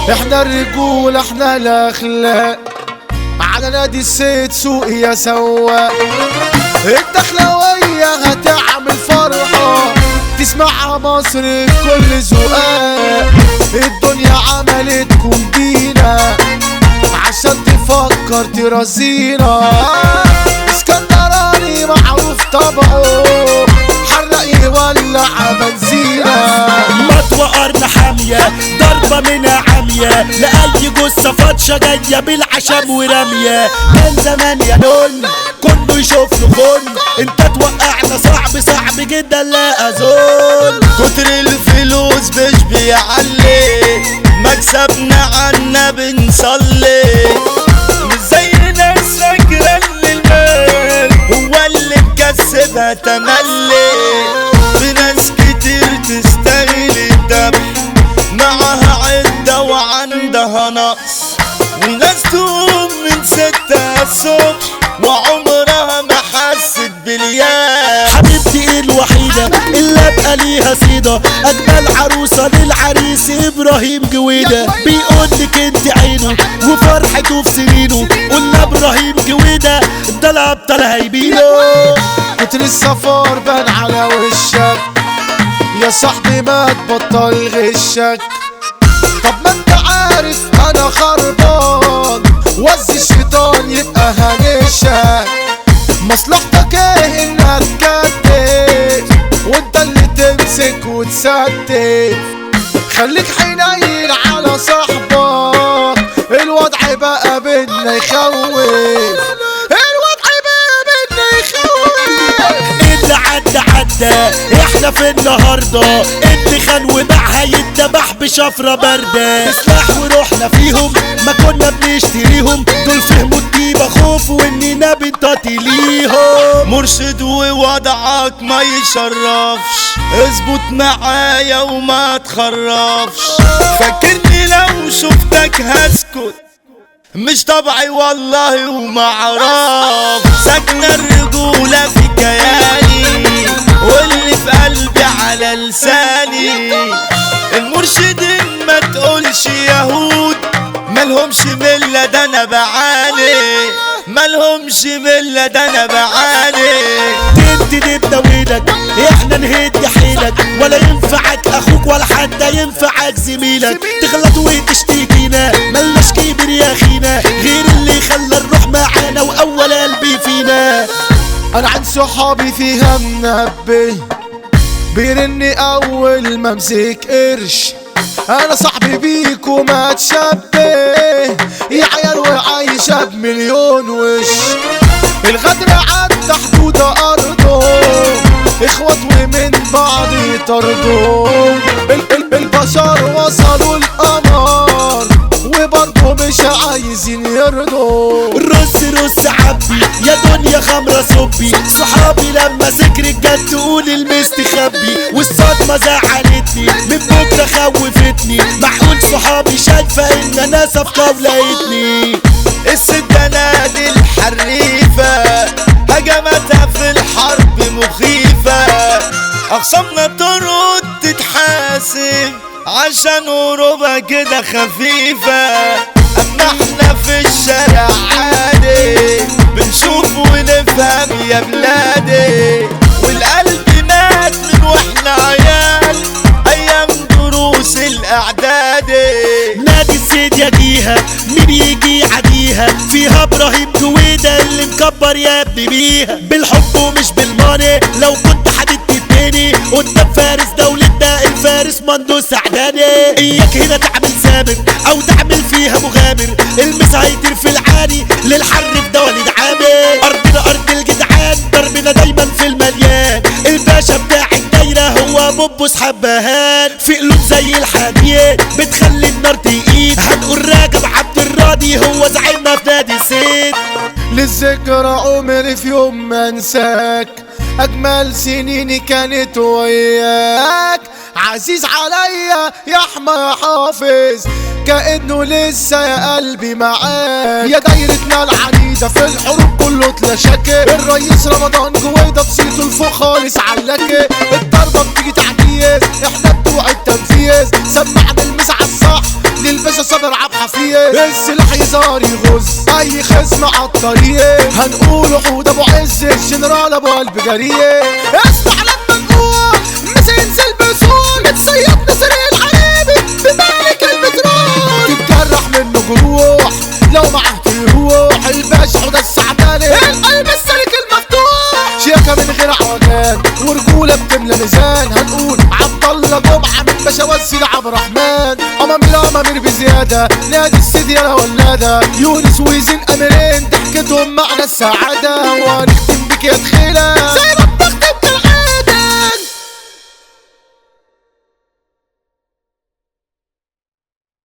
احنا الرجول احنا الاخلاق على نادي السيد سوق يا سواق الدخلوية هتعمل فرحة تسمعها مصر بكل ذوقات الدنيا عملت كومبينا عشان تفكر ترازينا اسكندراني معروف طبعه حرق يولع بنزينة مطوى قرن حامية ضربة منها عامية لأي جثة فاطشة جاية بالعشم ورمية من زمان يا نون كله يشوف له خن انت توقعنا صعب صعب جدا لا اظن كتر الفلوس مش بيعلي مكسبنا عنا بنصلي مش زي ناس فاكرة ان المال هو اللي مكسبها تملي في ناس كتير تستاهل الذبح معاها عدة وعندها نقص وناس تقوم من ستة الصبح وعمرها ما حست بالياس حبيبتي الوحيدة اللي ابقى ليها صيدة اجمل عروسة للعريس ابراهيم جويدة بيقول لك انت عينه وفرحته في سنينه قلنا ابراهيم جويدة ده الابطال هيبينه كتر السفر بان على وشك يا صاحبي ما تبطل غشك طب ما انت عارف انا خربان وزي الشيطان يبقى هنشك مصلحتك ايه انك تكتف وانت اللي تمسك وتستف خليك حنين على صاحبك الوضع بقى بينا يخوف الوضع بقى بينا يخوف اللي عدى عدى احنا في النهارده اللي خان وباعها يتذبح بشفره بارده سلاح وروحنا فيهم ما كنا بنشتريهم دول فهموا الطيبه خوف واننا بنطاطي ليهم مرشد ووضعك ما يشرفش اظبط معايا وما تخرفش فاكرني لو شفتك هسكت مش طبعي والله وما عرف ساكنة الرجولة في كياني واللي في قلبي على لساني المرشدين ما تقولش يهود ملهمش ملة ده انا بعاني ملهمش ملة ده انا بعاني تدي نبدا وينك احنا نهد حيلك ولا ينفعك اخوك ولا حتى ينفعك زميلك تغلط وتشتكينا ملناش كبر يا اخينا غير اللي خلى الروح معانا واول قلبي فينا انا عن صحابي فيها منبه بيرني اول ما امسك قرش انا صاحبي بيك وما تشبه يا عيال وعايشة بمليون وش الغدر عدى حدود ارضه اخوات ومن بعض يطردوا ال- ال- البشر وصلوا القمر وبرضه مش عايزين يرضوا رص رص عبي يا دنيا خمرة صبي صحابي لما سكرت جت تقول المستخبي والصدمة زعلتني من بكرة خوفتني معقول صحابي شايفة ان انا صفقة ولقيتني السدانة دي الحريفة هجمتها في الحرب مخيفة أخصامنا ترد تتحاسب عشان هروبها كده خفيفة أما احنا في الشارع عادي بنشوف ونفهم يا بلادي والقلب مات من واحنا عيال أيام دروس الإعدادي نادي السيد يجيها مين يجي يعديها فيها ابراهيم جويدة اللي مكبر يا ابني بيها بالحب ومش بالماني لو كنت حددت التاني قدام فارس دولتنا الفارس مندو سعداني اياك هنا تعمل سامر او تعمل فيها مغامر المس هيطير في العاني للحر في ده وليد عامر ارضنا ارض الجدعان ضربنا دايما في المليان الباشا بتاع الدايرة هو بوبوس حبهان في قلوب زي الحديد بتخلي النار تقيد هنقول راجب عبد الراضي هو زعيمنا في نادي السيد للذكرى عمري في يوم ما انساك اجمل سنيني كانت وياك عزيز عليا يا احمى يا حافظ كانه لسه يا قلبي معاك يا دايرتنا العنيده في الحروب كله تلاشاكي الرئيس رمضان جويده بصيته لفوق خالص علاكي الضربه بتيجي تعجيز احنا بتوع التنفيذ سمعنا المس على الصح الباشا صابر عبد حفيظ السلاح يزار يغز اي خصم عالطريق هنقول حود ابو عز الجنرال ابو قلب جريء اسمع لما نقول مش ينزل بسول متصيد نسر العربي بمالك البترول تتجرح منه جروح لو معاه تروح الباشا حوده السعداني القلب السلك المفتوح شيكة من غير عوجان ورجولة بتملى ميزان هنقول عبد الله جمعة من باشا وسيل عبد الرحمن أمامير أمامير بزيادة نادي السيدي يا ولادة يونس ويزن أميرين ضحكتهم معنى السعادة وهنختم بك يا تخيلة زي ما